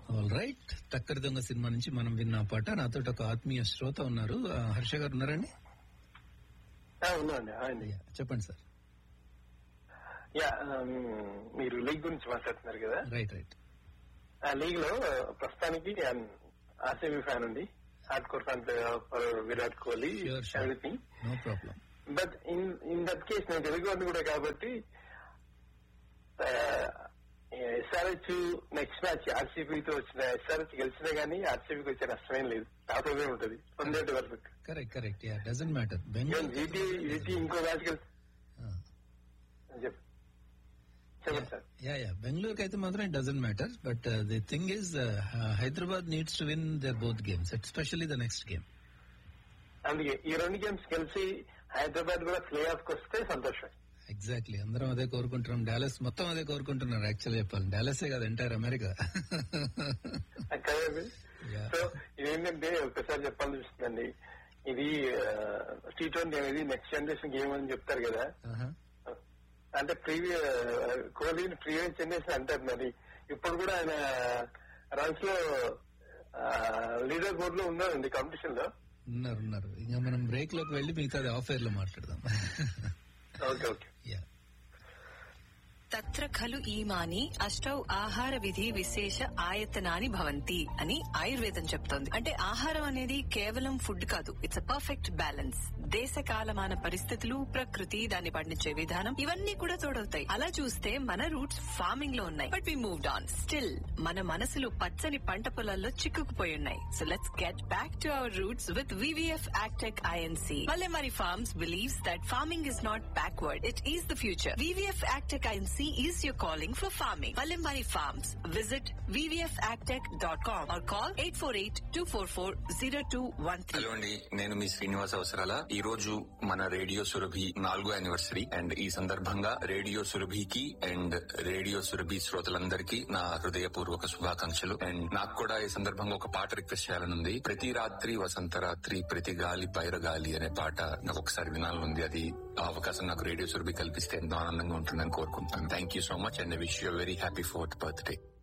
All right టక్కరి దొంగ cinema నుంచి మనం విన్న ఆ పాట నాతో ఒక ఆత్మీయ శ్రోత ఉన్నారు ఆ, హర్ష గారు ఉన్నారండి ఆ, ఉన్నాండి హాయ్ అండి యా, చెప్పండి సార్ యా ఆమ్, మీరు లీగ్ గురించి మాట్లాడుతున్నారు కదా రైట్ రైట్ ఆ లీగ్ లో ప్రస్తుతానికి ఆర్సీబీ ఫ్యాన్ ఉంది hard core fan for Virat Kohli Sure, sure. Everything no problem but in in that case నేను తెలుగు కూడా కాబట్టి ఎస్ఆర్హెచ్ నెక్స్ట్ మ్యాచ్ ఆర్సీబీతో వచ్చిన ఎస్ఆర్హెచ్ గెలిచినా గానీ ఆర్సీబీకి వచ్చే నష్టమేం లేదు తాతోనే ఉంటది పొందేటి వరకు correct correct yeah doesn't matter even GT GT ఇంకో మ్యాచ్ గెలిచి చెప్పు చెప్పండి సార్ యా యా బెంగళూరుకి అయితే మాత్రం it doesn't matter but the thing is Hyderabad needs to win their both games especially the next game అందుకే ఈ రెండు గేమ్స్ కలిసి హైదరాబాద్ కూడా ప్లే ఆఫ్ కి వస్తే సంతోషం ఎగ్జాక్ట్లీ అందరం అదే కోరుకుంటున్నాం డాలస్ మొత్తం అదే కోరుకుంటున్నారు యాక్చువల్ చెప్పాలి డాలసే కాదు ఎంటైర్ అమెరికా కదండి Yeah. సో ఇదేంటంటే ఒక్కసారి చెప్పాలనిపిస్తుందండి ఇది టీ ట్వంటీ అనేది నెక్స్ట్ జనరేషన్ గేమ్ అని చెప్తారు కదా అంటే ప్రీవియస్ కోహ్లీని ప్రీవియస్ జనరేషన్ అంటారు మరి ఇప్పుడు కూడా ఆయన రన్స్ లో లీడర్ బోర్డ్ లో ఉన్నారండి కాంపిటీషన్ లో ఉన్నారు ఉన్నారు ఇంకా మనం బ్రేక్ లోకి వెళ్ళి మిగతాది ఆఫ్ ఎయిర్ లో మాట్లాడదాం ఓకే ఓకే యా తత్ర ఖలు ఈమాని అష్టౌ ఆహార విధి విశేష ఆయతనాని భవంతి అని ఆయుర్వేదం చెప్తోంది అంటే ఆహారం అనేది కేవలం ఫుడ్ కాదు ఇట్స్ అ పర్ఫెక్ట్ బ్యాలెన్స్ దేశ కాలమాన పరిస్థితులు ప్రకృతి దాన్ని పండించే విధానం ఇవన్నీ కూడా తోడవుతాయి అలా చూస్తే మన రూట్స్ ఫార్మింగ్ లో ఉన్నాయి but we moved on still మన మనసులు పచ్చని పంట పొలాల్లో చిక్కుకుపోయి ఉన్నాయి so let's get back to our roots with VVF AgTech Inc Valemari Farms believes that farming is not backward, it is the future. VVF Agtech INC is your calling for farming. Valemari Farms. Visit vvfagtech.com or call 848-244-0213. Hello అండి నేను మీ శ్రీనివాస్ అవసరాల ఈ రోజు మన radio Surabhi నాలుగో anniversary and ఈ సందర్భంగా radio సురభికి అండ్ రేడియో సురభి శ్రోతలందరికీ నా హృదయపూర్వక శుభాకాంక్షలు అండ్ నాకు కూడా ఈ సందర్భంగా ఒక పాట రిక్వెస్ట్ చేయాలనుంది ప్రతి రాత్రి వసంత రాత్రి ప్రతి గాలి పైర గాలి అనే పాట నాకు ఒకసారి వినాలనుంది అది ఆ అవకాశం నాకు రేడియో సురభి కల్పిస్తే ఎంతో ఆనందంగా ఉంటుందని కోరుకుంటున్నాను thank you so much and wish you very happy fourth birthday